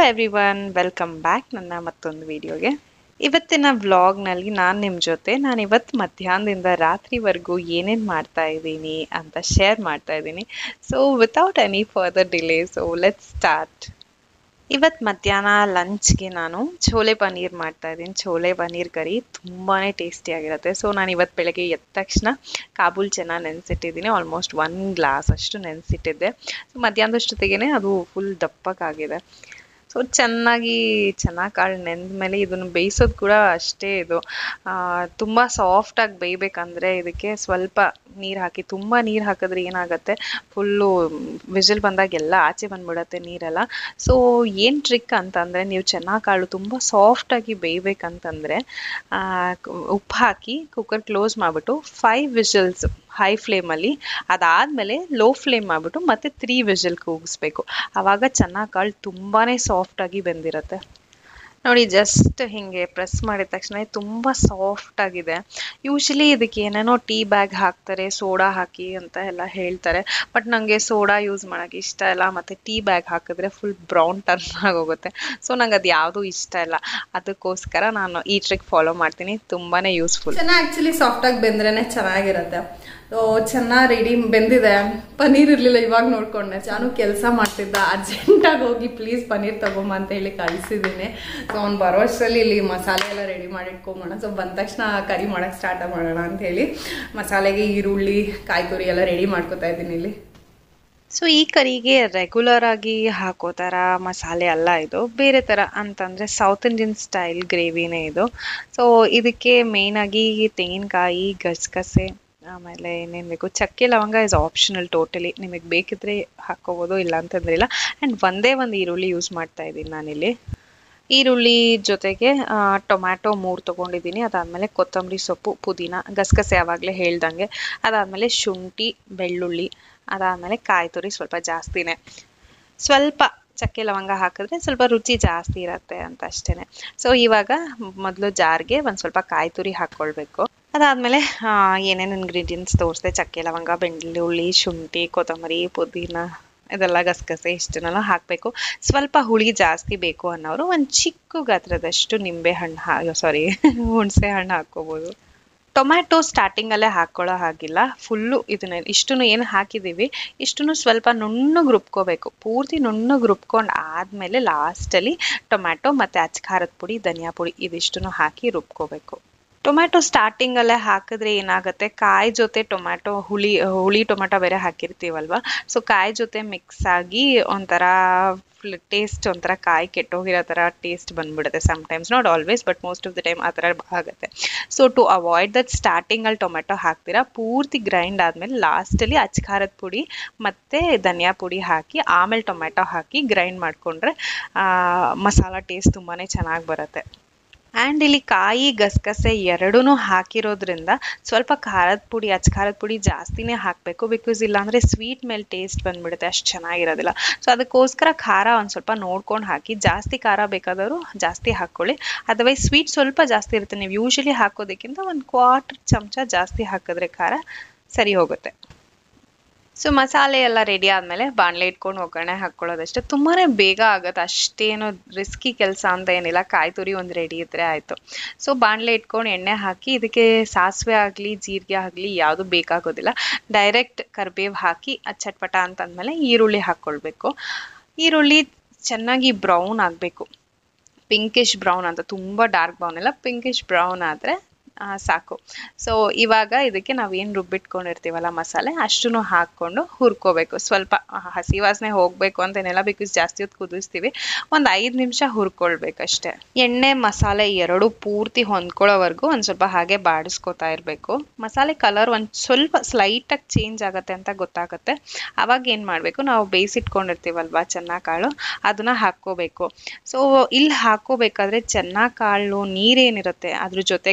everyone welcome back ನನ್ನ ಮತ್ತೊಂದು ವಿಡಿಯೋಗೆ ಇವತ್ತಿನ ವ್ಲಾಗ್ನಲ್ಲಿ ನಾನು ನಿಮ್ಮ ಜೊತೆ ನಾನು ಇವತ್ತು ಮಧ್ಯಾಹ್ನದಿಂದ ರಾತ್ರಿವರೆಗೂ ಏನೇನು ಮಾಡ್ತಾ ಇದ್ದೀನಿ ಅಂತ ಶೇರ್ ಮಾಡ್ತಾ ಇದ್ದೀನಿ so without any further delay so let start ಇವತ್ತು ಮಧ್ಯಾಹ್ನ ಲಂಚ್ಗೆ ನಾನು ಛೋಲೆ ಪನ್ನೀರ್ ಮಾಡ್ತಾ ಇದ್ದೀನಿ ಛೋಲೆ ಪನ್ನೀರ್ ಕರಿ ತುಂಬಾ ಟೇಸ್ಟಿಯಾಗಿರುತ್ತೆ ಸೊ ನಾನು ಇವತ್ತು ಬೆಳಗ್ಗೆ ಎದ್ದ ತಕ್ಷಣ ಕಾಬೂಲ್ ಚೆನ್ನಾಗಿ ನೆನೆಸಿಟ್ಟಿದ್ದೀನಿ ಆಲ್ಮೋಸ್ಟ್ ಒನ್ ಗ್ಲಾಸ್ ಅಷ್ಟು ನೆನೆಸಿಟ್ಟಿದ್ದೆ ಸೊ ಮಧ್ಯಾಹ್ನದಷ್ಟೊತ್ತಿಗೆ ಅದು ಫುಲ್ ದಪ್ಪಕ್ಕಾಗಿದೆ ಸೊ ಚೆನ್ನಾಗಿ ಚೆನ್ನಾಗಿ ಕಾಳು ನೆಂದ ಮೇಲೆ ಇದನ್ನು ಬೇಯಿಸೋದು ಕೂಡ ಅಷ್ಟೇ ಇದು ತುಂಬ ಸಾಫ್ಟಾಗಿ ಬೇಯಬೇಕಂದ್ರೆ ಇದಕ್ಕೆ ಸ್ವಲ್ಪ ನೀರು ಹಾಕಿ ತುಂಬ ನೀರು ಹಾಕಿದ್ರೆ ಏನಾಗುತ್ತೆ ಫುಲ್ಲು ವಿಸಿಲ್ ಬಂದಾಗ ಎಲ್ಲ ಆಚೆ ಬಂದ್ಬಿಡತ್ತೆ ನೀರೆಲ್ಲ ಸೊ ಏನು ಟ್ರಿಕ್ ಅಂತಂದರೆ ನೀವು ಚೆನ್ನಾಗಿ ಕಾಳು ತುಂಬ ಸಾಫ್ಟಾಗಿ ಬೇಯಬೇಕಂತಂದರೆ ಉಪ್ಪು ಹಾಕಿ ಕುಕ್ಕರ್ ಕ್ಲೋಸ್ ಮಾಡಿಬಿಟ್ಟು ಫೈವ್ ವಿಷಲ್ಸ್ ಹೈ ಫ್ಲೇಮಲ್ಲಿ ಅದಾದಮೇಲೆ ಲೋ ಫ್ಲೇಮ್ ಮಾಡಿಬಿಟ್ಟು ಮತ್ತೆ ತ್ರೀ ವಿಷಲ್ ಕೂಗಿಸ್ಬೇಕು ಆವಾಗ ಚೆನ್ನಾಗಿ ಕಾಳು ತುಂಬಾ ಸಾಫ್ಟಾಗಿ ಬೆಂದಿರುತ್ತೆ ನೋಡಿ ಜಸ್ಟ್ ಹಿಂಗೆ ಪ್ರೆಸ್ ಮಾಡಿದ ತಕ್ಷಣ ತುಂಬ ಸಾಫ್ಟ್ ಆಗಿದೆ ಯೂಶಲಿ ಇದಕ್ಕೆ ಏನೇನೋ ಟೀ ಬ್ಯಾಗ್ ಹಾಕ್ತಾರೆ ಸೋಡಾ ಹಾಕಿ ಅಂತ ಎಲ್ಲ ಹೇಳ್ತಾರೆ ಬಟ್ ನನಗೆ ಸೋಡಾ ಯೂಸ್ ಮಾಡೋಕ್ಕೆ ಇಷ್ಟ ಇಲ್ಲ ಮತ್ತು ಟೀ ಬ್ಯಾಗ್ ಹಾಕಿದ್ರೆ ಫುಲ್ ಬ್ರೌನ್ ಟರ್ನ್ ಆಗೋಗುತ್ತೆ ಸೊ ನಂಗೆ ಅದು ಯಾವುದೂ ಇಷ್ಟ ಇಲ್ಲ ಅದಕ್ಕೋಸ್ಕರ ನಾನು ಈ ಟ್ರಿಕ್ ಫಾಲೋ ಮಾಡ್ತೀನಿ ತುಂಬಾ ಯೂಸ್ಫುಲ್ ಚೆನ್ನಾಗಿ ಆಕ್ಚುಲಿ ಸಾಫ್ಟ್ ಆಗಿ ಬೆಂದ್ರೇನೆ ಚೆನ್ನಾಗಿರತ್ತೆ ಚೆನ್ನಾಗಿ ರೆಡಿ ಬೆಂದಿದೆ ಪನ್ನೀರ್ ಇರ್ಲಿಲ್ಲ ಇವಾಗ ನೋಡ್ಕೊಂಡೆ ನಾನು ಕೆಲಸ ಮಾಡ್ತಿದ್ದ ಅರ್ಜೆಂಟಾಗಿ ಹೋಗಿ ಪ್ಲೀಸ್ ಪನ್ನೀರ್ ತಗೊಂಬ ಅಂತ ಹೇಳಿ ಕಳಿಸಿದ್ದೀನಿ ಸೊ ಅವ್ನು ಬರೋ ಅಷ್ಟರಲ್ಲಿ ಇಲ್ಲಿ ಮಸಾಲೆ ಎಲ್ಲ ರೆಡಿ ಮಾಡಿ ಇಟ್ಕೊಂಬೋಣ ಸೊ ಬಂದ ತಕ್ಷಣ ಕರಿ ಮಾಡಕ್ಕೆ ಸ್ಟಾರ್ಟ್ ಮಾಡೋಣ ಅಂತ ಹೇಳಿ ಮಸಾಲೆಗೆ ಈರುಳ್ಳಿ ಕಾಯಿ ತುರಿ ಎಲ್ಲ ರೆಡಿ ಮಾಡ್ಕೊತಾ ಇದ್ದೀನಿ ಇಲ್ಲಿ ಸೊ ಈ ಕರಿಗೆ ರೆಗ್ಯುಲರ್ ಆಗಿ ಹಾಕೋ ಥರ ಮಸಾಲೆ ಅಲ್ಲ ಇದು ಬೇರೆ ಥರ ಅಂತಂದರೆ ಸೌತ್ ಇಂಡಿಯನ್ ಸ್ಟೈಲ್ ಗ್ರೇವಿನೇ ಇದು ಸೊ ಇದಕ್ಕೆ ಮೇಯ್ನಾಗಿ ತೆಂಗಿನಕಾಯಿ ಗಸಗಸೆ ಆಮೇಲೆ ಏನೇನು ಬೇಕು ಚಕ್ಕೆ ಲವಂಗ ಇಸ್ ಆಪ್ಷನಲ್ ಟೋಟಲಿ ನಿಮಗೆ ಬೇಕಿದ್ರೆ ಹಾಕ್ಕೋಬೋದು ಇಲ್ಲ ಅಂತಂದ್ರಿಲ್ಲ ಆ್ಯಂಡ್ ಒಂದೇ ಒಂದು ಈರುಳ್ಳಿ ಯೂಸ್ ಮಾಡ್ತಾ ಇದ್ದೀನಿ ನಾನಿಲ್ಲಿ ಈರುಳ್ಳಿ ಜೊತೆಗೆ ಟೊಮ್ಯಾಟೊ ಮೂರು ತೊಗೊಂಡಿದ್ದೀನಿ ಅದಾದಮೇಲೆ ಕೊತ್ತಂಬರಿ ಸೊಪ್ಪು ಪುದೀನ ಗಸಗಸೆ ಆವಾಗಲೇ ಹೇಳ್ದಂಗೆ ಅದಾದಮೇಲೆ ಶುಂಠಿ ಬೆಳ್ಳುಳ್ಳಿ ಅದಾದಮೇಲೆ ಕಾಯಿ ತುರಿ ಸ್ವಲ್ಪ ಜಾಸ್ತಿನೇ ಸ್ವಲ್ಪ ಚಕ್ಕೆ ಲವಂಗ ಹಾಕಿದ್ರೆ ಸ್ವಲ್ಪ ರುಚಿ ಜಾಸ್ತಿ ಇರುತ್ತೆ ಅಂತ ಅಷ್ಟೇ ಸೊ ಇವಾಗ ಮೊದಲು ಜಾರ್ಗೆ ಒಂದು ಸ್ವಲ್ಪ ಕಾಯಿ ತುರಿ ಹಾಕ್ಕೊಳ್ಬೇಕು ಅದಾದಮೇಲೆ ಏನೇನು ಇಂಗ್ರೀಡಿಯೆಂಟ್ಸ್ ತೋರಿಸ್ದೆ ಚಕ್ಕೆ ಲವಂಗ ಬೆಳ್ಳುಳ್ಳಿ ಶುಂಠಿ ಕೊತ್ತಂಬರಿ ಪುದೀನ ಇದೆಲ್ಲ ಗಸಗಸೆ ಇಷ್ಟನ್ನೆಲ್ಲ ಹಾಕಬೇಕು ಸ್ವಲ್ಪ ಹುಳಿ ಜಾಸ್ತಿ ಬೇಕು ಅನ್ನೋರು ಒಂದು ಚಿಕ್ಕ ಗಾತ್ರದಷ್ಟು ನಿಂಬೆ ಹಣ್ಣು ಹಾ ಸಾರಿ ಹುಣಸೆ ಹಣ್ಣು ಹಾಕ್ಕೋಬೋದು ಟೊಮ್ಯಾಟೊ ಸ್ಟಾರ್ಟಿಂಗಲ್ಲೇ ಹಾಕ್ಕೊಳ್ಳೋ ಹಾಗಿಲ್ಲ ಫುಲ್ಲು ಇದನ್ನ ಇಷ್ಟನ್ನು ಏನು ಹಾಕಿದ್ದೀವಿ ಇಷ್ಟನ್ನು ಸ್ವಲ್ಪ ನುಣ್ಣಗೆ ರುಬ್ಕೋಬೇಕು ಪೂರ್ತಿ ನುಣ್ಣಗೆ ರುಬ್ಕೊಂಡು ಆದಮೇಲೆ ಲಾಸ್ಟಲ್ಲಿ ಟೊಮ್ಯಾಟೊ ಮತ್ತು ಅಚ್ಚ ಖಾರದ ಪುಡಿ ಧನಿಯಾ ಪುಡಿ ಇದಿಷ್ಟನ್ನು ಹಾಕಿ ರುಬ್ಕೋಬೇಕು ಟೊಮ್ಯಾಟೊ ಸ್ಟಾರ್ಟಿಂಗಲ್ಲೇ ಹಾಕಿದ್ರೆ ಏನಾಗುತ್ತೆ ಕಾಯಿ ಜೊತೆ ಟೊಮ್ಯಾಟೊ ಹುಳಿ ಹುಳಿ ಟೊಮ್ಯಾಟೊ ಬೇರೆ ಹಾಕಿರ್ತೀವಲ್ವ ಸೊ ಕಾಯಿ ಜೊತೆ ಮಿಕ್ಸ್ ಆಗಿ ಒಂಥರ ಟೇಸ್ಟ್ ಒಂಥರ ಕಾಯಿ ಕೆಟ್ಟೋಗಿರೋ ಥರ ಟೇಸ್ಟ್ ಬಂದ್ಬಿಡುತ್ತೆ sometimes not always but most of the time ಆ ಥರ ಆಗುತ್ತೆ ಸೊ ಟು ಅವಾಯ್ಡ್ ದಟ್ ಸ್ಟಾರ್ಟಿಂಗಲ್ಲಿ ಟೊಮೆಟೊ ಹಾಕ್ತೀರಾ ಪೂರ್ತಿ ಗ್ರೈಂಡ್ ಆದಮೇಲೆ ಲಾಸ್ಟಲ್ಲಿ ಅಚ್ಚ ಖಾರದ ಪುಡಿ ಮತ್ತು ಧನಿಯಾ ಪುಡಿ ಹಾಕಿ ಆಮೇಲೆ ಟೊಮೆಟೊ ಹಾಕಿ ಗ್ರೈಂಡ್ ಮಾಡಿಕೊಂಡ್ರೆ ಮಸಾಲ ಟೇಸ್ಟ್ ತುಂಬಾ ಚೆನ್ನಾಗಿ ಬರುತ್ತೆ ಆ್ಯಂಡ್ ಇಲ್ಲಿ ಕಾಯಿ ಗಸಗಸೆ ಎರಡೂ ಹಾಕಿರೋದ್ರಿಂದ ಸ್ವಲ್ಪ ಖಾರದ ಪುಡಿ ಅಚ್ಚ ಖಾರದ ಪುಡಿ ಜಾಸ್ತಿನೇ ಹಾಕಬೇಕು ಬಿಕಾಸ್ ಇಲ್ಲಾಂದರೆ ಸ್ವೀಟ್ ಮೇಲೆ ಟೇಸ್ಟ್ ಬಂದ್ಬಿಡುತ್ತೆ ಅಷ್ಟು ಚೆನ್ನಾಗಿರೋದಿಲ್ಲ ಸೊ ಅದಕ್ಕೋಸ್ಕರ ಖಾರ ಒಂದು ಸ್ವಲ್ಪ ನೋಡ್ಕೊಂಡು ಹಾಕಿ ಜಾಸ್ತಿ ಖಾರ ಬೇಕಾದವರು ಜಾಸ್ತಿ ಹಾಕ್ಕೊಳ್ಳಿ ಅದರ್ವೈಸ್ ಸ್ವೀಟ್ ಸ್ವಲ್ಪ ಜಾಸ್ತಿ ಇರುತ್ತೆ ನೀವು ಯೂಶಲಿ ಹಾಕೋದಕ್ಕಿಂತ ಒಂದು ಕ್ವಾರ್ಟರ್ ಚಮಚ ಜಾಸ್ತಿ ಹಾಕಿದ್ರೆ ಖಾರ ಸರಿ ಹೋಗುತ್ತೆ ಸೊ ಮಸಾಲೆ ಎಲ್ಲ ರೆಡಿ ಆದಮೇಲೆ ಬಾಣಲೆ ಇಟ್ಕೊಂಡು ಒಗ್ಗರಣೆ ಹಾಕ್ಕೊಳ್ಳೋದಷ್ಟೇ ತುಂಬಾ ಬೇಗ ಆಗುತ್ತೆ ಅಷ್ಟೇನು ರಿಸ್ಕಿ ಕೆಲಸ ಅಂತ ಏನಿಲ್ಲ ಕಾಯಿ ತುರಿ ಒಂದು ರೆಡಿ ಇದ್ದರೆ ಆಯಿತು ಸೊ ಬಾಣಲೆ ಇಟ್ಕೊಂಡು ಎಣ್ಣೆ ಹಾಕಿ ಇದಕ್ಕೆ ಸಾಸಿವೆ ಆಗಲಿ ಜೀರಿಗೆ ಆಗಲಿ ಯಾವುದು ಬೇಕಾಗೋದಿಲ್ಲ ಡೈರೆಕ್ಟ್ ಕರಿಬೇವು ಹಾಕಿ ಚಟ್ಪಟ ಅಂತಂದಮೇಲೆ ಈರುಳ್ಳಿ ಹಾಕ್ಕೊಳ್ಬೇಕು ಈರುಳ್ಳಿ ಚೆನ್ನಾಗಿ ಬ್ರೌನ್ ಆಗಬೇಕು ಪಿಂಕಿಶ್ ಬ್ರೌನ್ ಅಂತ ತುಂಬ ಡಾರ್ಕ್ ಬ್ರೌನ್ ಎಲ್ಲ ಪಿಂಕಿಶ್ ಬ್ರೌನ್ ಆದರೆ ಸಾಕು ಸೊ ಇವಾಗ ಇದಕ್ಕೆ ನಾವು ಏನು ರುಬ್ಬಿಟ್ಕೊಂಡಿರ್ತೀವಲ್ಲ ಮಸಾಲೆ ಅಷ್ಟನ್ನು ಹಾಕ್ಕೊಂಡು ಹುರ್ಕೋಬೇಕು ಸ್ವಲ್ಪ ಹಸಿ ವಾಸನೆ ಹೋಗಬೇಕು ಅಂತೇನೆಲ್ಲ ಬಿಕಾಸ್ ಜಾಸ್ತಿ ಹೊತ್ತು ಕುದಿಸ್ತೀವಿ ಒಂದು ಐದು ನಿಮಿಷ ಹುರ್ಕೊಳ್ಬೇಕಷ್ಟೆ ಎಣ್ಣೆ ಮಸಾಲೆ ಎರಡು ಪೂರ್ತಿ ಹೊಂದ್ಕೊಳ್ಳೋವರೆಗೂ ಒಂದು ಸ್ವಲ್ಪ ಹಾಗೆ ಬಾಡಿಸ್ಕೊತಾ ಇರಬೇಕು ಮಸಾಲೆ ಕಲರ್ ಒಂದು ಸ್ವಲ್ಪ ಸ್ಲೈಟಾಗಿ ಚೇಂಜ್ ಆಗುತ್ತೆ ಅಂತ ಗೊತ್ತಾಗುತ್ತೆ ಅವಾಗ ಏನು ಮಾಡಬೇಕು ನಾವು ಬೇಯಿಸಿಟ್ಕೊಂಡಿರ್ತೀವಲ್ವ ಚೆನ್ನಾಗಿ ಕಾಳು ಅದನ್ನು ಹಾಕ್ಕೋಬೇಕು ಸೊ ಇಲ್ಲಿ ಹಾಕ್ಕೋಬೇಕಾದ್ರೆ ಚೆನ್ನಾಗಿ ಕಾಳು ನೀರೇನಿರುತ್ತೆ ಅದ್ರ ಜೊತೆಗೆ ಹಾಕ್ಕೋ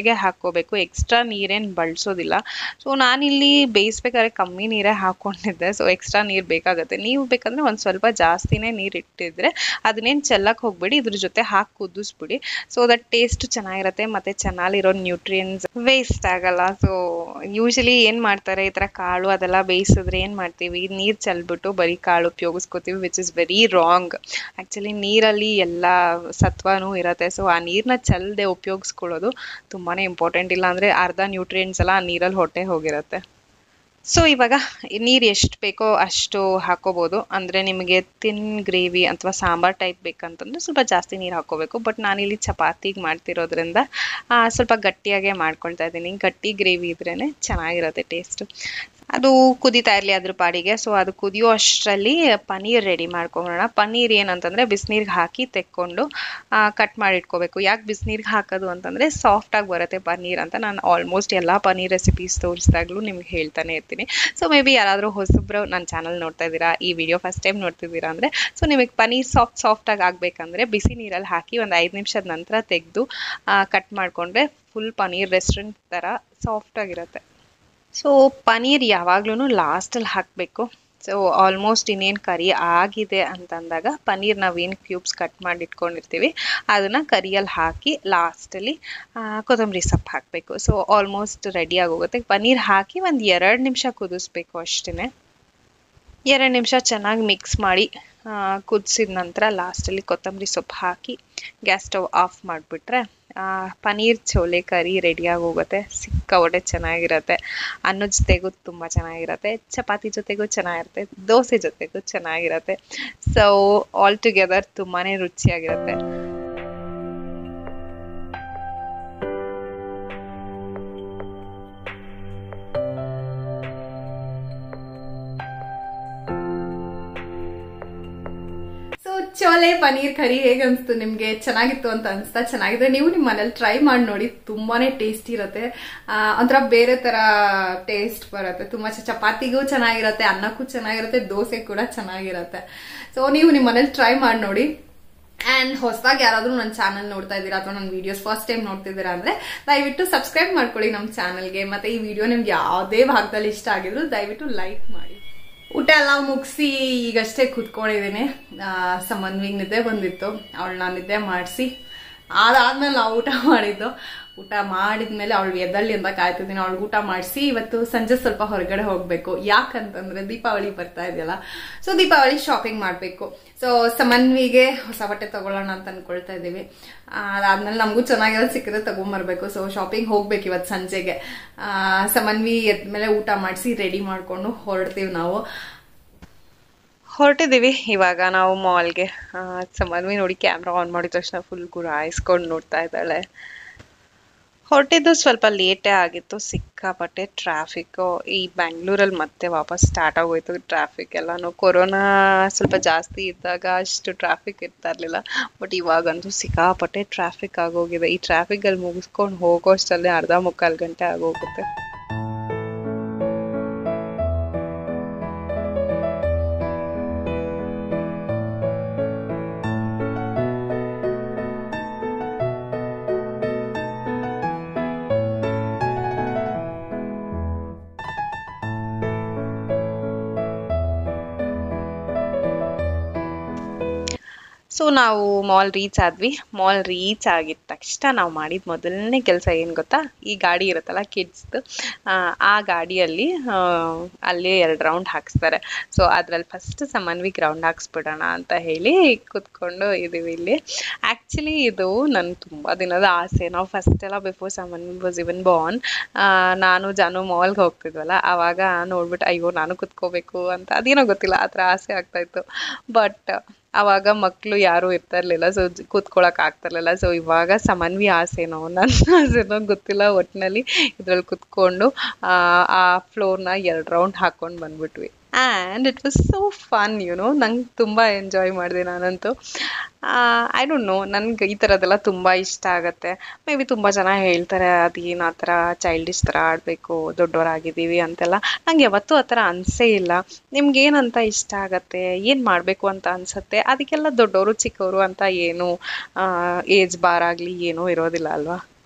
ಹಾಕ್ಕೋಬೇಕು ಎಕ್ಸ್ಟ್ರಾ ನೀರೇನು ಬಳಸೋದಿಲ್ಲ ಸೊ ನಾನಿಲ್ಲಿ ಬೇಯಿಸ್ಬೇಕಾದ್ರೆ ಕಮ್ಮಿ ನೀರೇ ಹಾಕ್ಕೊಂಡಿದ್ದೆ ಸೊ ಎಕ್ಸ್ಟ್ರಾ ನೀರು ಬೇಕಾಗುತ್ತೆ ನೀವು ಬೇಕಂದ್ರೆ ಒಂದು ಸ್ವಲ್ಪ ಜಾಸ್ತಿನೇ ನೀರು ಇಟ್ಟಿದ್ರೆ ಅದನ್ನೇನು ಚೆಲ್ಲಕ್ಕೆ ಹೋಗ್ಬೇಡಿ ಇದ್ರ ಜೊತೆ ಹಾಕಿ ಕುದಿಸ್ಬಿಡಿ ಸೊ ದಟ್ ಟೇಸ್ಟ್ ಚೆನ್ನಾಗಿರುತ್ತೆ ಮತ್ತು ಚೆನ್ನಾಗಿರೋ ನ್ಯೂಟ್ರಿಯನ್ಸ್ ವೇಸ್ಟ್ ಆಗಲ್ಲ ಸೊ ಯೂಶಲಿ ಏನು ಮಾಡ್ತಾರೆ ಈ ಥರ ಕಾಳು ಅದೆಲ್ಲ ಬೇಯಿಸಿದ್ರೆ ಏನು ಮಾಡ್ತೀವಿ ನೀರು ಚೆಲ್ಬಿಟ್ಟು ಬರೀ ಕಾಳು ಉಪಯೋಗಿಸ್ಕೋತೀವಿ which is very wrong actually ನೀರಲ್ಲಿ ಎಲ್ಲ ಸತ್ವನೂ ಇರುತ್ತೆ ಸೊ ಆ ನೀರನ್ನ ಚೆಲ್ಲದೆ ಉಪಯೋಗಿಸ್ಕೊಳ್ಳೋದು ತುಂಬಾ ಇಂಪಾರ್ಟೆಂಟ್ ಇಲ್ಲ ಅಂದರೆ ಅರ್ಧ ನ್ಯೂಟ್ರಿಯೆಂಟ್ಸ್ ಎಲ್ಲ ಆ ನೀರಲ್ಲಿ ಹೊಟ್ಟೆ ಹೋಗಿರುತ್ತೆ ಸೊ ಇವಾಗ ನೀರು ಎಷ್ಟು ಬೇಕೋ ಅಷ್ಟು ಹಾಕೋಬೋದು ಅಂದರೆ ನಿಮಗೆ ತಿನ್ ಗ್ರೇವಿ ಅಥವಾ ಸಾಂಬಾರ್ ಟೈಪ್ ಬೇಕಂತಂದ್ರೆ ಸ್ವಲ್ಪ ಜಾಸ್ತಿ ನೀರು ಹಾಕೋಬೇಕು ಬಟ್ ನಾನಿಲ್ಲಿ ಚಪಾತಿಗೆ ಮಾಡ್ತಿರೋದ್ರಿಂದ ಆ, ಸ್ವಲ್ಪ ಗಟ್ಟಿಯಾಗೇ ಮಾಡ್ಕೊಳ್ತಾ ಇದ್ದೀನಿ ಗಟ್ಟಿ ಗ್ರೇವಿ ಇದ್ರೇ ಚೆನ್ನಾಗಿರುತ್ತೆ ಟೇಸ್ಟು ಅದು ಕುದೀತಾ ಇರಲಿ ಅದ್ರ ಪಾಡಿಗೆ ಸೊ ಅದು ಕುದಿಯೋ ಅಷ್ಟರಲ್ಲಿ ಪನ್ನೀರ್ ರೆಡಿ ಮಾಡ್ಕೊಂಬಿಡೋಣ ಪನ್ನೀರ್ ಏನಂತಂದರೆ ಬಿಸಿನೀರಿಗೆ ಹಾಕಿ ತೆಕ್ಕೊಂಡು ಕಟ್ ಮಾಡಿ ಇಟ್ಕೋಬೇಕು ಯಾಕೆ ಬಿಸಿನೀರಿಗೆ ಹಾಕೋದು ಅಂತಂದರೆ ಸಾಫ್ಟಾಗಿ ಬರುತ್ತೆ ಪನ್ನೀರ್ ಅಂತ ನಾನು ಆಲ್ಮೋಸ್ಟ್ ಎಲ್ಲ ಪನ್ನೀರ್ ರೆಸಿಪೀಸ್ ತೋರಿಸಿದಾಗಲೂ ನಿಮ್ಗೆ ಹೇಳ್ತಾನೆ ಇರ್ತೀನಿ ಸೊ ಮೇ ಬಿ ಯಾರಾದರೂ ಹೊಸಬ್ರು ನನ್ನ ಚಾನಲ್ ನೋಡ್ತಾ ಇದ್ದೀರಾ ಈ ವಿಡಿಯೋ ಫಸ್ಟ್ ಟೈಮ್ ನೋಡ್ತಿದ್ದೀರಾ ಅಂದರೆ ಸೊ ನಿಮಗೆ ಪನ್ನೀರ್ ಸಾಫ್ಟ್ ಸಾಫ್ಟಾಗಿ ಆಗಬೇಕಂದ್ರೆ ಬಿಸಿ ನೀರಲ್ಲಿ ಹಾಕಿ ಒಂದು ಐದು ನಿಮಿಷದ ನಂತರ ತೆಗೆದು ಕಟ್ ಮಾಡಿಕೊಂಡ್ರೆ ಫುಲ್ ಪನ್ನೀರ್ ರೆಸ್ಟೋರೆಂಟ್ ಥರ ಸಾಫ್ಟಾಗಿರುತ್ತೆ ಸೊ ಪನ್ನೀರ್ ಯಾವಾಗ್ಲೂ ಲಾಸ್ಟಲ್ಲಿ ಹಾಕಬೇಕು ಸೊ ಆಲ್ಮೋಸ್ಟ್ ಇನ್ನೇನು ಕರಿ ಆಗಿದೆ ಅಂತಂದಾಗ ಪನ್ನೀರ್ ನಾವೇನು ಕ್ಯೂಬ್ಸ್ ಕಟ್ ಮಾಡಿ ಇಟ್ಕೊಂಡಿರ್ತೀವಿ ಅದನ್ನು ಕರಿಯಲ್ಲಿ ಹಾಕಿ ಲಾಸ್ಟಲ್ಲಿ ಕೊತ್ತಂಬರಿ ಸೊಪ್ಪು ಹಾಕಬೇಕು ಸೊ ಆಲ್ಮೋಸ್ಟ್ ರೆಡಿ ಆಗೋಗುತ್ತೆ ಪನ್ನೀರ್ ಹಾಕಿ ಒಂದು ಎರಡು ನಿಮಿಷ ಕುದಿಸ್ಬೇಕು ಅಷ್ಟೇ ಎರಡು ನಿಮಿಷ ಚೆನ್ನಾಗಿ ಮಿಕ್ಸ್ ಮಾಡಿ ಕುದಿಸಿದ ನಂತರ ಲಾಸ್ಟಲ್ಲಿ ಕೊತ್ತಂಬರಿ ಸೊಪ್ಪು ಹಾಕಿ ಗ್ಯಾಸ್ ಸ್ಟವ್ ಆಫ್ ಮಾಡಿಬಿಟ್ರೆ ಪನ್ನೀರ್ ಚೋಲೆ ಕರಿ ರೆಡಿಯಾಗಿ ಹೋಗುತ್ತೆ ಸಿಕ್ಕಾಪಟ್ಟೆ ಚೆನ್ನಾಗಿರುತ್ತೆ ಅನ್ನದ ಜೊತೆಗೂ ತುಂಬ ಚೆನ್ನಾಗಿರುತ್ತೆ ಚಪಾತಿ ಜೊತೆಗೂ ಚೆನ್ನಾಗಿರುತ್ತೆ ದೋಸೆ ಜೊತೆಗೂ ಚೆನ್ನಾಗಿರುತ್ತೆ ಸೊ ಆಲ್ ಟುಗೆದರ್ ತುಂಬಾ ರುಚಿಯಾಗಿರುತ್ತೆ ಸೊ ಚೋಲೆ ಪನೀರ್ ಕರಿ ಹೇಗೆ ಅನ್ಸ್ತು ನಿಮ್ಗೆ ಚೆನ್ನಾಗಿತ್ತು ಅಂತ ಅನ್ಸ್ತಾ ಚೆನ್ನಾಗಿದೆ ನೀವು ನಿಮ್ಮ ಮನೇಲಿ ಟ್ರೈ ಮಾಡಿ ನೋಡಿ ತುಂಬಾನೇ ಟೇಸ್ಟಿ ಇರುತ್ತೆ ಆ, ಒಂಥರ ಬೇರೆ ತರ ಟೇಸ್ಟ್ ಬರುತ್ತೆ ತುಂಬಾ ಚ- ಚಪಾತಿಗೂ ಚೆನ್ನಾಗಿರುತ್ತೆ ಅನ್ನಕ್ಕೂ ಚೆನ್ನಾಗಿರುತ್ತೆ ದೋಸೆ ಕೂಡ ಚೆನ್ನಾಗಿರುತ್ತೆ ಸೊ ನೀವು ನಿಮ್ಮ ಮನೇಲಿ ಟ್ರೈ ಮಾಡಿ ನೋಡಿ ಅಂಡ್ ಹೊಸದಾಗಿ ಯಾರಾದ್ರೂ ನನ್ನ ಚಾನಲ್ ನೋಡ್ತಾ ಇದ್ದೀರಾ ಅಥವಾ ನನ್ನ ವಿಡಿಯೋಸ್ ಫಸ್ಟ್ ಟೈಮ್ ನೋಡ್ತಿದ್ದೀರಾ ಅಂದ್ರೆ ದಯವಿಟ್ಟು ಸಬ್ಸ್ಕ್ರೈಬ್ ಮಾಡ್ಕೊಳ್ಳಿ ನಮ್ಮ ಚಾನಲ್ಗೆ ಮತ್ತೆ ಈ ವಿಡಿಯೋ ನಿಮ್ಗೆ ಯಾವುದೇ ಭಾಗದಲ್ಲಿ ಇಷ್ಟ ಆಗಿದ್ರು ದಯವಿಟ್ಟು ಲೈಕ್ ಮಾಡಿ ಊಟ ಎಲ್ಲ ಮುಗಿಸಿ ಈಗಷ್ಟೇ ಕುತ್ಕೊಂಡಿದ್ದೀನಿ ಸಮನ್ವಿಗ್ ನಿದ್ದೆ ಬಂದಿತ್ತು ಅವಳನ್ನ ನಿದ್ದೆ ಮಾಡಿಸಿ ಅದಾದ್ಮೇಲೆ ನಾವು ಊಟ ಮಾಡಿದ್ದು ಊಟ ಮಾಡಿದ್ಮೇಲೆ ಅವಳು ಎದ್ದಳ್ಳಿ ಅಂತ ಕಾಯ್ತಿದ್ದೀನಿ ಅವಳಿಗೆ ಊಟ ಮಾಡಿಸಿ ಇವತ್ತು ಸಂಜೆ ಸ್ವಲ್ಪ ಹೊರಗಡೆ ಹೋಗ್ಬೇಕು ಯಾಕಂತಂದ್ರೆ ದೀಪಾವಳಿ ಬರ್ತಾ ಇದೆಯಲ್ಲ ಸೊ ದೀಪಾವಳಿ ಶಾಪಿಂಗ್ ಮಾಡಬೇಕು ಸೊ ಸಮನ್ವಿಗೆ ಹೊಸ ಬಟ್ಟೆ ತಗೊಳ್ಳೋಣ ಅಂತ ಅನ್ಕೊಳ್ತಾ ಇದ್ದೀವಿ ಆ, ಅದಾದ್ಮೇಲೆ ನಮಗೂ ಚೆನ್ನಾಗಿರೋದು ಸಿಕ್ಕಿದ್ರೆ ತಗೊಂಬರ್ಬೇಕು ಸೊ ಶಾಪಿಂಗ್ ಹೋಗ್ಬೇಕು ಇವತ್ತು ಸಂಜೆಗೆ ಆ, ಸಮನ್ವಿ ಎದ್ಮೇಲೆ ಊಟ ಮಾಡಿಸಿ ರೆಡಿ ಮಾಡ್ಕೊಂಡು ಹೊರಡ್ತೀವಿ ನಾವು ಹೊರಟಿದ್ದೀವಿ ಇವಾಗ ನಾವು ಮಾಲ್ಗೆ ಸಮನ್ವಿ ನೋಡಿ ಕ್ಯಾಮ್ರಾ ಆನ್ ಮಾಡಿದ ತಕ್ಷಣ ಫುಲ್ ಗುರಾಯಿಸ್ಕೊಂಡು ನೋಡ್ತಾ ಇದ್ದಾಳೆ ಹೊರಟಿದ್ದು ಸ್ವಲ್ಪ ಲೇಟೇ ಆಗಿತ್ತು ಸಿಕ್ಕಾಪಟ್ಟೆ ಟ್ರಾಫಿಕ್ಕು ಈ ಬ್ಯಾಂಗ್ಳೂರಲ್ಲಿ ಮತ್ತೆ ವಾಪಸ್ ಸ್ಟಾರ್ಟ್ ಆಗೋಯ್ತು ಟ್ರಾಫಿಕ್ ಎಲ್ಲಾನು ಕೊರೋನಾ ಸ್ವಲ್ಪ ಜಾಸ್ತಿ ಇದ್ದಾಗ ಅಷ್ಟು ಟ್ರಾಫಿಕ್ ಇರ್ತಾ ಇರಲಿಲ್ಲ ಬಟ್ ಇವಾಗಂತೂ ಸಿಕ್ಕಾಪಟ್ಟೆ ಟ್ರಾಫಿಕ್ ಆಗೋಗಿದೆ ಈ ಟ್ರಾಫಿಕಲ್ಲಿ ಮುಗಿಸ್ಕೊಂಡು ಹೋಗೋಷ್ಟಲ್ಲೇ ಅರ್ಧ ಮುಕ್ಕಾಲು ಗಂಟೆ ಆಗೋಗುತ್ತೆ ಸೊ ನಾವು ಮಾಲ್ ರೀಚ್ ಆದ್ವಿ ಮಾಲ್ ರೀಚ್ ಆಗಿದ ತಕ್ಷಣ ನಾವು ಮಾಡಿದ ಮೊದಲನೇ ಕೆಲಸ ಏನು ಗೊತ್ತಾ ಈ ಗಾಡಿ ಇರುತ್ತಲ್ಲ ಕಿಡ್ಸ್ದು ಆ ಗಾಡಿಯಲ್ಲಿ ಆ, ಅಲ್ಲಿ ಎರಡು ರೌಂಡ್ ಹಾಕ್ಸ್ತಾರೆ ಸೊ ಅದ್ರಲ್ಲಿ ಫಸ್ಟ್ ಸಮನ್ವಿ ಗ್ರೌಂಡ್ ಹಾಕ್ಸ್ಬಿಡೋಣ ಅಂತ ಹೇಳಿ ಕೂತ್ಕೊಂಡು ಇದೀವಿ ಇಲ್ಲಿ ಆ್ಯಕ್ಚುಲಿ ಇದು ನನ್ನ ತುಂಬ ದಿನದ ಆಸೆ ನಾವು ಫಸ್ಟ್ ಎಲ್ಲ before Samanvi was even born ನಾನು ಜಾನು ಮಾಲ್ಗೆ ಹೋಗ್ತಿದ್ವಲ್ಲ ಆವಾಗ ನೋಡ್ಬಿಟ್ಟು ಅಯ್ಯೋ ನಾನು ಕುತ್ಕೋಬೇಕು ಅಂತ ಅದೇನೋ ಗೊತ್ತಿಲ್ಲ ಆ ಥರ ಆಸೆ ಆಗ್ತಾ ಇತ್ತು ಬಟ್ ಆವಾಗ ಮಕ್ಕಳು ಯಾರೂ ಇರ್ತಾ ಇರಲಿಲ್ಲ ಸೊ ಕೂತ್ಕೊಳಕ್ ಆಗ್ತಾ ಇರಲಿಲ್ಲ ಸೊ ಇವಾಗ ಸಮನ್ವಿ ಆಸೆನೋ ನನ್ನ ಆಸೆನೋ ಗೊತ್ತಿಲ್ಲ ಒಟ್ಟಿನಲ್ಲಿ ಇದ್ರಲ್ಲಿ ಕುತ್ಕೊಂಡು ಆ, ಆ ಫ್ಲೋರ್ನ ಎರಡು ರೌಂಡ್ ಹಾಕೊಂಡು ಬಂದ್ಬಿಟ್ವಿ and it was so fun you know ನಂಗೆ ತುಂಬ ಎಂಜಾಯ್ ಮಾಡಿದೆ ನಾನಂತೂ ಐ ಡೋಂಟ್ ನೋ ನನ್ಗೆ ಈ ಥರದ್ದೆಲ್ಲ ತುಂಬ ಇಷ್ಟ ಆಗುತ್ತೆ ಮೇ ಬಿ ತುಂಬ ಜನ ಹೇಳ್ತಾರೆ ಅದೇನು ಆ ಥರ ಚೈಲ್ಡಿಶ್ ಥರ ಆಡಬೇಕು ದೊಡ್ಡವರಾಗಿದ್ದೀವಿ ಅಂತೆಲ್ಲ ನಂಗೆ ಯಾವತ್ತೂ ಆ ಥರ ಅನಿಸೇ ಇಲ್ಲ ನಿಮ್ಗೆ ಏನಂತ ಇಷ್ಟ ಆಗತ್ತೆ ಏನು ಮಾಡಬೇಕು ಅಂತ ಅನ್ಸುತ್ತೆ ಅದಕ್ಕೆಲ್ಲ ದೊಡ್ಡವರು ಚಿಕ್ಕವರು ಅಂತ ಏನು ಏಜ್ ಬಾರ್ ಆಗಲಿ ಏನೂ ಇರೋದಿಲ್ಲ ಅಲ್ವಾ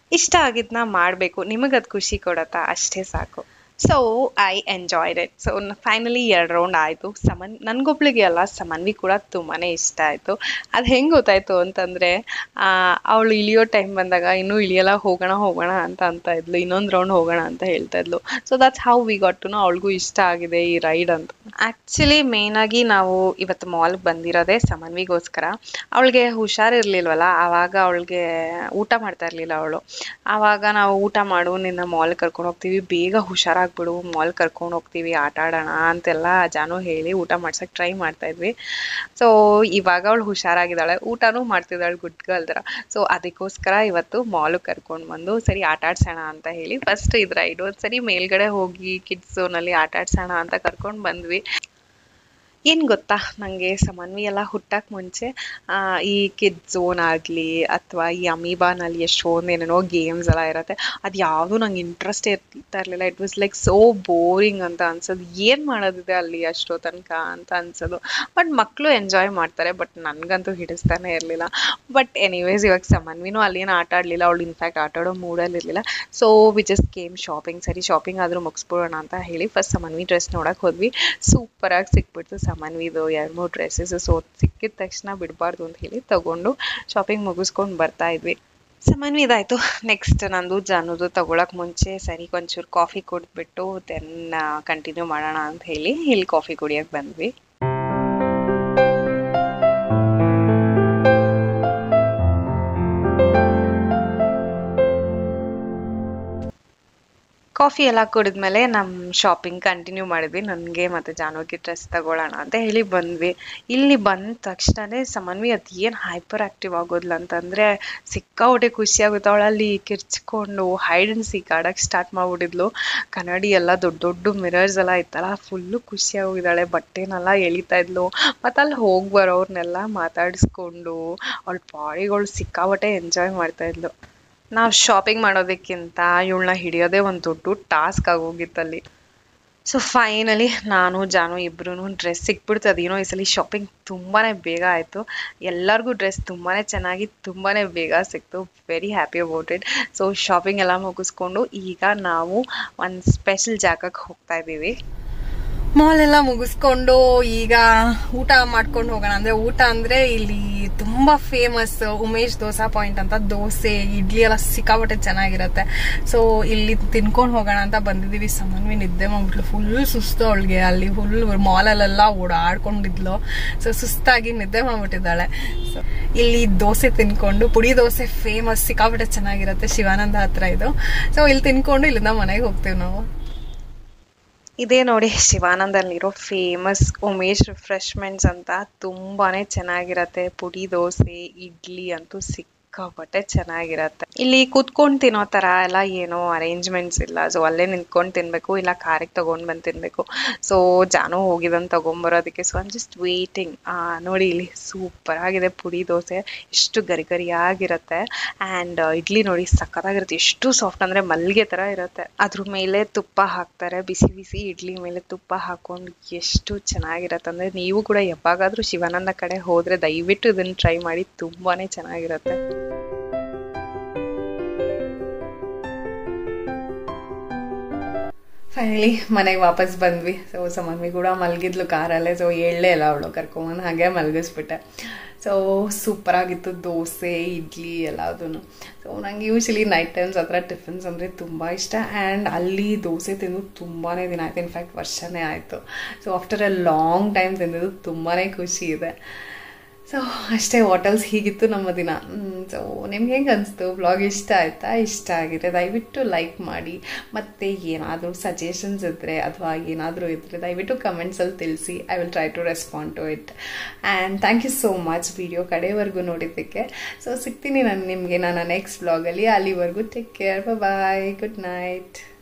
ಇಷ್ಟ ಆಗಿದ್ನ ಮಾಡಬೇಕು ನಿಮಗದು ಖುಷಿ ಕೊಡತ್ತಾ ಅಷ್ಟೇ ಸಾಕು so I enjoyed it so finally ಎರಡು ರೌಂಡ್ ಆಯಿತು ಸಮನ್ ನನಗೊಬ್ಳಿಗೆ ಅಲ್ಲ ಸಮನ್ವಿ ಕೂಡ ತುಂಬಾ ಇಷ್ಟ ಆಯಿತು ಅದು ಹೆಂಗೆ ಗೊತ್ತಾಯಿತು ಅಂತಂದರೆ ಅವಳು ಇಳಿಯೋ ಟೈಮ್ ಬಂದಾಗ ಇನ್ನೂ ಇಳಿಯಲ್ಲ ಹೋಗೋಣ ಹೋಗೋಣ ಅಂತ ಅಂತ ಇದ್ಲು ಇನ್ನೊಂದು ರೌಂಡ್ ಹೋಗೋಣ ಅಂತ ಹೇಳ್ತಾ ಇದ್ಲು so that's how we got to know ಅವಳಿಗೂ ಇಷ್ಟ ಆಗಿದೆ ಈ ರೈಡ್ ಅಂತ ಆ್ಯಕ್ಚುಲಿ ಮೇಯ್ನಾಗಿ ನಾವು ಇವತ್ತು ಮಾಲ್ಗೆ ಬಂದಿರೋದೇ ಸಮನ್ವಿಗೋಸ್ಕರ ಅವಳಿಗೆ ಹುಷಾರಿರ್ಲಿಲ್ವಲ್ಲ ಆವಾಗ ಅವಳಿಗೆ ಊಟ ಮಾಡ್ತಾ ಇರಲಿಲ್ಲ ಅವಳು ಆವಾಗ ನಾವು ಊಟ ಮಾಡು ನಿನ್ನ ಮಾಲ್ ಕರ್ಕೊಂಡು ಹೋಗ್ತೀವಿ ಬೇಗ ಹುಷಾರಾಗ್ಬಿಡು ಮಾಲ್ ಕರ್ಕೊಂಡು ಹೋಗ್ತೀವಿ ಆಟ ಆಡೋಣ ಅಂತೆಲ್ಲ ಜಾನು ಹೇಳಿ ಊಟ ಮಾಡ್ಸಕ್ಕೆ ಟ್ರೈ ಮಾಡ್ತಾ ಇದ್ವಿ ಸೊ ಇವಾಗ ಅವಳು ಹುಷಾರಾಗಿದ್ದಾಳೆ ಊಟನೂ ಮಾಡ್ತಿದ್ದಾಳೆ ಗುಡ್ ಗರ್ಲ್ ಥರ ಸೊ ಅದಕ್ಕೋಸ್ಕರ ಇವತ್ತು ಮಾಲು ಕರ್ಕೊಂಡು ಬಂದು ಸರಿ ಆಟ ಆಡ್ಸೋಣ ಅಂತ ಹೇಳಿ ಫಸ್ಟ್ ಇದು ರೈಡು ಸರಿ ಮೇಲ್ಗಡೆ ಹೋಗಿ ಕಿಡ್ಸ್ ಝೋನಲ್ಲಿ ಆಟ ಆಡ್ಸೋಣ ಅಂತ ಕರ್ಕೊಂಡು ಬಂದ್ವಿ ಏನು ಗೊತ್ತಾ ನನಗೆ ಸಮನ್ವಿ ಎಲ್ಲ ಹುಟ್ಟಕ್ಕೆ ಮುಂಚೆ ಆ, ಈ ಕಿಡ್ ಝೋನ್ ಆಗಲಿ ಅಥವಾ ಈ ಅಮೀಬಾನಲ್ಲಿ ಎಷ್ಟೊಂದು ಏನೇನೋ ಗೇಮ್ಸ್ ಎಲ್ಲ ಇರುತ್ತೆ ಅದು ಯಾವುದು ನಂಗೆ ಇಂಟ್ರೆಸ್ಟ್ ಇರ್ತಾ ಇರಲಿಲ್ಲ it was like so boring ಅಂತ ಅನ್ಸೋದು ಏನು ಮಾಡೋದಿದೆ ಅಲ್ಲಿ ಅಷ್ಟೋ ತನಕ ಅಂತ ಅನ್ಸೋದು ಬಟ್ ಮಕ್ಕಳು ಎಂಜಾಯ್ ಮಾಡ್ತಾರೆ ಬಟ್ ನನಗಂತೂ ಹಿಡಿಸ್ತಾನೆ ಇರಲಿಲ್ಲ ಬಟ್ ಎನಿವೇಸ್ ಇವಾಗ ಸಮನ್ವಿನೂ ಅಲ್ಲೇನು ಆಟ ಆಡಲಿಲ್ಲ ಅವಳು ಇನ್ಫ್ಯಾಕ್ಟ್ ಆಟ ಆಡೋ ಮೂಡಲ್ಲಿ ಇರಲಿಲ್ಲ so we just game shopping ಸರಿ ಶಾಪಿಂಗ್ ಆದರೂ ಮುಗಿಸ್ಬಿಡೋಣ ಅಂತ ಹೇಳಿ ಫಸ್ಟ್ ಸಮನ್ವಿ ಡ್ರೆಸ್ ನೋಡಕ್ಕೆ ಹೋದ್ವಿ ಸೂಪರಾಗಿ ಸಿಕ್ಬಿಡ್ತು ಸಮನ್ವಿದು ಎರಡು ಮೂರು ಡ್ರೆಸ್ಸಸ್ ಸೊ ಸಿಕ್ಕಿದ ತಕ್ಷಣ ಬಿಡಬಾರ್ದು ಅಂತ ಹೇಳಿ ತಗೊಂಡು ಶಾಪಿಂಗ್ ಮುಗಿಸ್ಕೊಂಡು ಬರ್ತಾ ಇದ್ವಿ ಸಮನ್ವಿ ಇದಾಯಿತು ನೆಕ್ಸ್ಟ್ ನಂದು ಜಾನುದು ತಗೊಳಕ್ಕೆ ಮುಂಚೆ ಸರಿ ಒಂಚೂರು ಕಾಫಿ ಕುಡಿದ್ಬಿಟ್ಟು ದೆನ್ ಕಂಟಿನ್ಯೂ ಮಾಡೋಣ ಅಂತ ಹೇಳಿ ಇಲ್ಲಿ ಕಾಫಿ ಕುಡಿಯೋಕೆ ಬಂದ್ವಿ ಕಾಫಿ ಎಲ್ಲ ಕುಡಿದ್ಮೇಲೆ ನಮ್ಮ ಶಾಪಿಂಗ್ ಕಂಟಿನ್ಯೂ ಮಾಡಿದ್ವಿ ನನಗೆ ಮತ್ತು ಜಾನೋಗಿ ಡ್ರೆಸ್ ತಗೊಳ್ಳೋಣ ಅಂತ ಹೇಳಿ ಬಂದ್ವಿ ಇಲ್ಲಿ ಬಂದ ತಕ್ಷಣನೇ ಸಮನ್ವಿ ಅದು ಏನು ಹೈಪರ್ ಆ್ಯಕ್ಟಿವ್ ಆಗೋದ್ಲ ಅಂತಂದರೆ ಸಿಕ್ಕಾಪಟ್ಟೆ ಖುಷಿ ಆಗುತ್ತೆ ಅವಳಲ್ಲಿ ಕಿರ್ಚ್ಕೊಂಡು ಹೈಡ್ ಆ್ಯಂಡ್ ಸೀಕ್ ಆಡೋಕ್ಕೆ ಸ್ಟಾರ್ಟ್ ಮಾಡ್ಬಿಟ್ಟಿದ್ಲು ಕನ್ನಡಿ ಎಲ್ಲ ದೊಡ್ಡ ದೊಡ್ಡ ಮಿರರ್ಸ್ ಎಲ್ಲ ಇತ್ತಲ್ಲ ಫುಲ್ಲು ಖುಷಿಯಾಗಿದ್ದಾಳೆ ಬಟ್ಟೆನೆಲ್ಲ ಎಳಿತಾ ಇದ್ಲು ಮತ್ತು ಅಲ್ಲಿ ಹೋಗಿ ಬರೋರ್ನೆಲ್ಲ ಮಾತಾಡಿಸ್ಕೊಂಡು ಅವಳ ಪಾಡಿಗಳು ಸಿಕ್ಕಾಪಟ್ಟೆ ಎಂಜಾಯ್ ಮಾಡ್ತಾ ಇದ್ಲು ನಾವು ಶಾಪಿಂಗ್ ಮಾಡೋದಕ್ಕಿಂತ ಇವಳನ್ನ ಹಿಡಿಯೋದೇ ಒಂದು ದೊಡ್ಡ ಟಾಸ್ಕ್ ಆಗೋಗಿತ್ತಲ್ಲಿ ಸೊ ಫೈನಲಿ ನಾನು ಜಾನು ಇಬ್ರು ಡ್ರೆಸ್ ಸಿಕ್ಬಿಡ್ತು ಅದೇನೋ ಈ ಸಲ ಶಾಪಿಂಗ್ ತುಂಬಾ ಬೇಗ ಆಯಿತು ಎಲ್ಲರಿಗೂ ಡ್ರೆಸ್ ತುಂಬಾ ಚೆನ್ನಾಗಿ ತುಂಬಾ ಬೇಗ ಸಿಕ್ತು very happy about it so shopping ಎಲ್ಲ ಮುಗಿಸ್ಕೊಂಡು ಈಗ ನಾವು ಒಂದು ಸ್ಪೆಷಲ್ ಜಾಗಕ್ಕೆ ಹೋಗ್ತಾ ಇದ್ದೀವಿ ಮಾಲ್ ಎಲ್ಲ ಮುಗಿಸ್ಕೊಂಡು ಈಗ ಊಟ ಮಾಡ್ಕೊಂಡು ಹೋಗೋಣ ಅಂದ್ರೆ ಊಟ ಅಂದ್ರೆ ಇಲ್ಲಿ ತುಂಬಾ ಫೇಮಸ್ ಉಮೇಶ್ ದೋಸಾ ಪಾಯಿಂಟ್ ಅಂತ ದೋಸೆ ಇಡ್ಲಿ ಎಲ್ಲ ಸಿಕ್ಕಾಪಟ್ಟೆ ಚೆನ್ನಾಗಿರುತ್ತೆ ಸೊ ಇಲ್ಲಿ ತಿನ್ಕೊಂಡು ಹೋಗೋಣ ಅಂತ ಬಂದಿದೀವಿ ಸಮನ್ವಿ ನಿದ್ದೆ ಮಾಡ್ಬಿಟ್ಲು ಫುಲ್ ಸುಸ್ತು ಅವಳಿಗೆ ಅಲ್ಲಿ ಫುಲ್ ಮಾಲಲ್ಲೆಲ್ಲ ಓಡಾಡ್ಕೊಂಡಿದ್ಲು ಸೊ ಸುಸ್ತಾಗಿ ನಿದ್ದೆ ಮಾಡ್ಬಿಟ್ಟಿದ್ದಾಳೆ ಸೊ ಇಲ್ಲಿ ದೋಸೆ ತಿನ್ಕೊಂಡು ಪುಡಿ ದೋಸೆ ಫೇಮಸ್ ಸಿಕ್ಕಾಪಟ್ಟೆ ಚೆನ್ನಾಗಿರುತ್ತೆ ಶಿವಾನಂದ ಹತ್ರ ಇದು ಸೊ ಇಲ್ಲಿ ತಿನ್ಕೊಂಡು ಇಲ್ಲಿಂದ ಮನೆಗೆ ಹೋಗ್ತೀವಿ ನಾವು ಇದೇ ನೋಡಿ ಶಿವಾನಂದಲ್ಲಿರೋ ಫೇಮಸ್ ಉಮೇಶ್ ರಿಫ್ರೆಶ್ಮೆಂಟ್ಸ್ ಅಂತ ತುಂಬಾನೇ ಚೆನ್ನಾಗಿರತ್ತೆ ಪುಡಿ ದೋಸೆ ಇಡ್ಲಿ ಅಂತೂ ಸಿಕ್ಕಾಪಟ್ಟೆ ಚೆನ್ನಾಗಿರತ್ತೆ ಇಲ್ಲಿ ಕೂತ್ಕೊಂಡು ತಿನ್ನೋ ಥರ ಎಲ್ಲ ಏನೋ ಅರೇಂಜ್ಮೆಂಟ್ಸ್ ಇಲ್ಲ ಸೊ ಅಲ್ಲೇ ನಿಂತ್ಕೊಂಡು ತಿನ್ಬೇಕು ಇಲ್ಲ ಕಾರಿಗೆ ತಗೊಂಡು ಬಂದು ತಿನ್ಬೇಕು ಸೊ ಜಾನು ಹೋಗಿದಂತ ತಗೊಂಬರೋದಕ್ಕೆ ಸೊ ಐಮ್ ಜಸ್ಟ್ ವೇಟಿಂಗ್ ನೋಡಿ ಇಲ್ಲಿ ಸೂಪರ್ ಆಗಿದೆ ಪುಡಿ ದೋಸೆ ಎಷ್ಟು ಗರಿ ಗರಿಯಾಗಿರುತ್ತೆ ಆ್ಯಂಡ್ ಇಡ್ಲಿ ನೋಡಿ ಸಖತ್ತಾಗಿರುತ್ತೆ ಎಷ್ಟು ಸಾಫ್ಟ್ ಅಂದರೆ ಮಲ್ಲಿಗೆ ಥರ ಇರುತ್ತೆ ಅದ್ರ ಮೇಲೆ ತುಪ್ಪ ಹಾಕ್ತಾರೆ ಬಿಸಿ ಬಿಸಿ ಇಡ್ಲಿ ಮೇಲೆ ತುಪ್ಪ ಹಾಕೊಂಡು ಎಷ್ಟು ಚೆನ್ನಾಗಿರುತ್ತೆ ಅಂದರೆ ನೀವು ಕೂಡ ಯಾವಾಗಾದರೂ ಶಿವಾನಂದ ಕಡೆ ಹೋದರೆ ದಯವಿಟ್ಟು ಇದನ್ನು ಟ್ರೈ ಮಾಡಿ ತುಂಬಾ ಚೆನ್ನಾಗಿರುತ್ತೆ ಫೈನಲಿ ಮನೆಗೆ ವಾಪಸ್ ಬಂದ್ವಿ ಸೊ ಸಮನ್ವಿ ಕೂಡ ಮಲಗಿದ್ಲು ಕಾರಲ್ಲೇ ಸೊ ಹೇಳಲೇ ಇಲ್ಲ ಅವಳು ಕರ್ಕೊಂಬಂದು ಹಾಗೆ ಮಲಗಿಸ್ಬಿಟ್ಟೆ ಸೊ ಸೂಪರ್ ಆಗಿತ್ತು ದೋಸೆ ಇಡ್ಲಿ ಎಲ್ಲದೂ ಸೊ ನಂಗೆ ಯೂಶಲಿ ನೈಟ್ ಟೈಮ್ಸ್ ಹತ್ರ ಟಿಫಿನ್ಸ್ ಅಂದರೆ ತುಂಬ ಇಷ್ಟ ಆ್ಯಂಡ್ ಅಲ್ಲಿ ದೋಸೆ ತಿಂದು ತುಂಬಾ ದಿನ ಆಯ್ತು ಇನ್ಫ್ಯಾಕ್ಟ್ ವರ್ಷನೇ ಆಯಿತು so after a long time ತಿಂದಿದ್ದು ತುಂಬಾ ಖುಷಿ ಇದೆ ಸೊ ಅಷ್ಟೇ ವಾಟಲ್ಸ್ ಹೀಗಿತ್ತು ನಮ್ಮ ದಿನ ಸೊ ನಿಮ್ಗೆ ಹೆಂಗೆ ಅನಿಸ್ತು ಬ್ಲಾಗ್ ಇಷ್ಟ ಆಯ್ತಾ ಇಷ್ಟ ಆಗಿದೆ ದಯವಿಟ್ಟು ಲೈಕ್ ಮಾಡಿ ಮತ್ತು ಏನಾದರೂ ಸಜೆಷನ್ಸ್ ಇದ್ದರೆ ಅಥವಾ ಏನಾದರೂ ಇದ್ದರೆ ದಯವಿಟ್ಟು ಕಮೆಂಟ್ಸಲ್ಲಿ ತಿಳಿಸಿ I will try to respond to it and thank you so much video ಕಡೆವರೆಗೂ ನೋಡಿದ್ದಕ್ಕೆ ಸೊ ಸಿಗ್ತೀನಿ ನಾನು ನಿಮಗೆ ನನ್ನ ನೆಕ್ಸ್ಟ್ ಬ್ಲಾಗಲ್ಲಿ ಅಲ್ಲಿವರೆಗೂ take care bye good night